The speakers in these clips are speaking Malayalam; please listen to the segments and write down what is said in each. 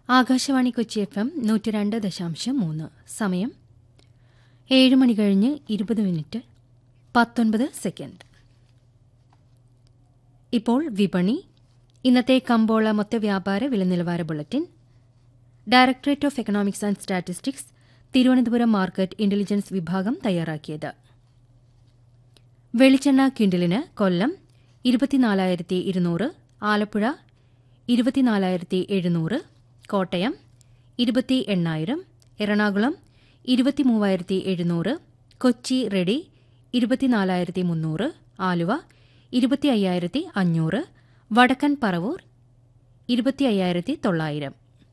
ആകാശവാണി കൊച്ചി എഫ് എം നൂറ്റി രണ്ട് ദശാംശം മൂന്ന് സമയം ഏഴ് മണി കഴിഞ്ഞ് ഇരുപത് മിനിറ്റ് പത്തൊൻപത് സെക്കൻഡ് ഇപ്പോൾ വിപണി ഇന്നത്തെ കമ്പോള മൊത്ത വ്യാപാര വില നിലവാര bulletin directorate of economics and statistics Thiruvananthapuram market intelligence വിഭാഗം തയ്യാറാക്കിയത് വെളിച്ചെണ്ണ ക്വിന്റലിന് കൊല്ലം ഇരുപത്തിനാലായിരത്തി ഇരുന്നൂറ് ആലപ്പുഴ ഇരുപത്തിനാലായിരത്തി എഴുന്നൂറ് കോട്ടയം ഇരുപത്തി എണ്ണായിരം എറണാകുളം ഇരുപത്തിമൂവായിരത്തി എഴുന്നൂറ് കൊച്ചി റെഡി ഇരുപത്തിനാലായിരത്തി മുന്നൂറ് ആലുവ ഇരുപത്തി അയ്യായിരത്തി അഞ്ഞൂറ് വടക്കൻ പറവൂർ ഇരുപത്തി അയ്യായിരത്തി തൊള്ളായിരം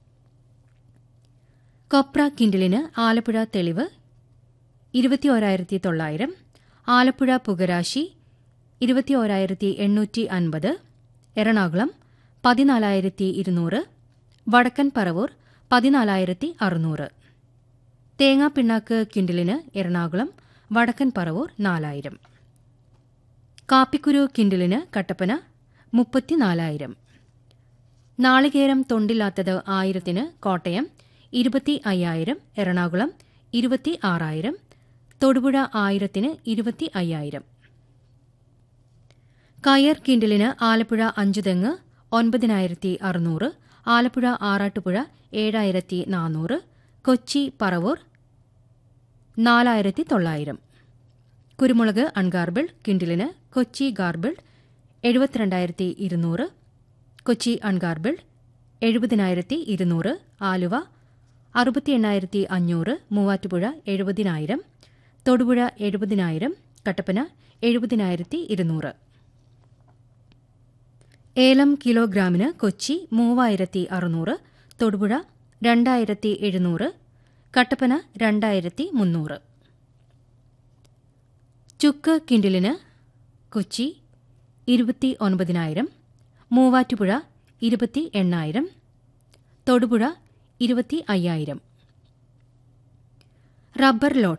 കൊപ്ര കിൻഡലിന് ആലപ്പുഴ തെളിവ് ഇരുപത്തി ഓരായിരത്തി തൊള്ളായിരം ആലപ്പുഴ പുകരാശി ഇരുപത്തി ഓരായിരത്തി എണ്ണൂറ്റി അൻപത് എറണാകുളം പതിനാലായിരത്തി ഇരുന്നൂറ് വടക്കൻ പറവൂർ പതിനാലായിരത്തി അറുന്നൂറ് തേങ്ങാപ്പിണ്ണാക്ക് കിൻഡലിന് എറണാകുളം വടക്കൻ പറവൂർ നാലായിരം കാപ്പിക്കുരു കിൻഡലിന് കട്ടപ്പന മുപ്പത്തിനാലായിരം നാളികേരം തൊണ്ടില്ലാത്തത് ആയിരത്തിന് കോട്ടയം ഇരുപത്തി അയ്യായിരം എറണാകുളം ഇരുപത്തി ആറായിരം തൊടുപുഴ ആയിരത്തിന് ഇരുപത്തി അയ്യായിരം കയർ കിൻഡലിന് ആലപ്പുഴ അഞ്ചുതെങ്ങ് ഒൻപതിനായിരത്തി അറുന്നൂറ് ആലപ്പുഴ ആറാട്ടുപുഴ ഏഴായിരത്തി നാനൂറ് കൊച്ചി പറവൂർ നാലായിരത്തി തൊള്ളായിരം കുരുമുളക് അൺഗാർബിൾ കിൻഡിലിന് കൊച്ചി ഗാർബിൾ എഴുപത്തിരണ്ടായിരത്തി ഇരുന്നൂറ് കൊച്ചി അൺഗാർബിൾ എഴുപതിനായിരത്തി ഇരുന്നൂറ് ആലുവ അറുപത്തി എണ്ണായിരത്തി അഞ്ഞൂറ് മൂവാറ്റുപുഴ എഴുപതിനായിരം തൊടുപുഴ എഴുപതിനായിരം കട്ടപ്പന എഴുപതിനായിരത്തി ഇരുന്നൂറ് ഏലം കിലോഗ്രാമിന് കൊച്ചി മൂവായിരത്തി അറുന്നൂറ് തൊടുപുഴ രണ്ടായിരത്തി എഴുന്നൂറ് കട്ടപ്പന രണ്ടായിരത്തി മുന്നൂറ് ചുക്ക് കിൻഡിലിന് കൊച്ചി ഇരുപത്തി ഒൻപതിനായിരം മൂവാറ്റുപുഴ ഇരുപത്തി എണ്ണായിരം തൊടുപുഴ ഇരുപത്തി അയ്യായിരം റബ്ബർ ലോട്ട്